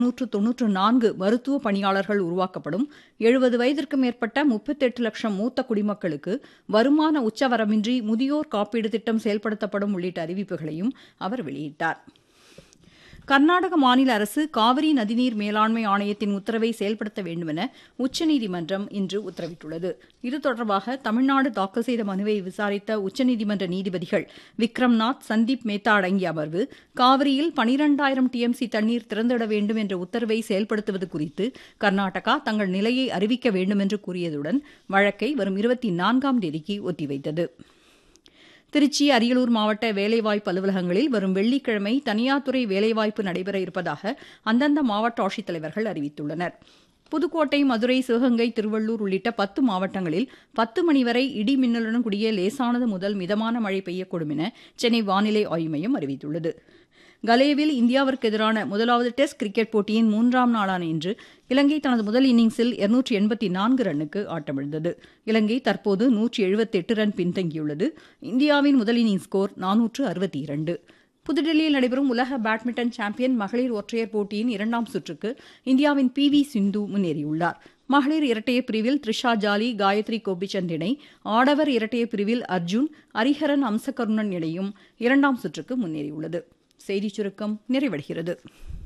நூற்று தொன்னூற்று நான்கு மருத்துவ பணியாளர்கள் உருவாக்கப்படும் எழுபது வயதிற்கு மேற்பட்ட முப்பத்தெட்டு லட்சம் மூத்த குடிமக்களுக்கு வருமான உச்சவரம்பின்றி முதியோர் காப்பீடு திட்டம் செயல்படுத்தப்படும் உள்ளிட்ட அறிவிப்புகளையும் அவர் வெளியிட்டார் கர்நாடக மாநில அரசு காவிரி நதிநீர் மேலாண்மை ஆணையத்தின் உத்தரவை செயல்படுத்த வேண்டுமென உச்சநீதிமன்றம் இன்று உத்தரவிட்டுள்ளது இது தொடர்பாக தமிழ்நாடு தாக்கல் செய்த மனுவை விசாரித்த உச்சநீதிமன்ற நீதிபதிகள் விக்ரம்நாத் சந்தீப் மேத்தா அடங்கிய அமர்வு காவிரியில் பனிரெண்டாயிரம் டிஎம்சி தண்ணீர் திறந்துவிட வேண்டும் என்ற உத்தரவை செயல்படுத்துவது குறித்து கர்நாடகா தங்கள் நிலையை அறிவிக்க வேண்டும் என்று கூறியதுடன் வழக்கை வரும் இருபத்தி நான்காம் தேதிக்கு ஒத்திவைத்தது திருச்சி அரியலூர் மாவட்ட வேலைவாய்ப்பு அலுவலகங்களில் வரும் வெள்ளிக்கிழமை தனியார் துறை வேலைவாய்ப்பு நடைபெற இருப்பதாக அந்தந்த மாவட்ட ஆட்சித்தலைவர்கள் அறிவித்துள்ளனர் புதுக்கோட்டை மதுரை சிவகங்கை திருவள்ளூர் உள்ளிட்ட பத்து மாவட்டங்களில் பத்து மணி வரை இடி மின்னலுடன் கூடிய லேசானது முதல் மிதமான மழை பெய்யக்கூடும் என சென்னை வானிலை ஆய்வு மையம் அறிவித்துள்ளது கலேவில் இந்தியாவிற்கு எதிரான முதலாவது டெஸ்ட் கிரிக்கெட் போட்டியின் மூன்றாம் நாளான இன்று இலங்கை தனது முதல் இன்னிங்ஸில் இருநூற்றி எண்பத்தி நான்கு ரன்னுக்கு ஆட்டமிழந்தது இலங்கை தற்போது நூற்றி எழுபத்தி எட்டு ரன் பின்தங்கியுள்ளது இந்தியாவின் முதல் இன்னிங்ஸ் ஸ்கோர் நானூற்று அறுபத்தி இரண்டு புதுடில்லியில் நடைபெறும் உலக பேட்மிண்டன் சாம்பியன் மகளிர் ஒற்றையர் போட்டியின் இரண்டாம் சுற்றுக்கு இந்தியாவின் பி வி சிந்து முன்னேறியுள்ளார் மகளிர் இரட்டையர் பிரிவில் த்ரிஷா ஜாலி காயத்ரி கோபிச்சந்த் இணை ஆடவர் இரட்டையர் பிரிவில் அர்ஜுன் ஹரிஹரன் அம்சகருணன் இணையும் இரண்டாம் சுற்றுக்கு முன்னேறியுள்ளது செய்திச் சுருக்கம் நிறைவடைகிறது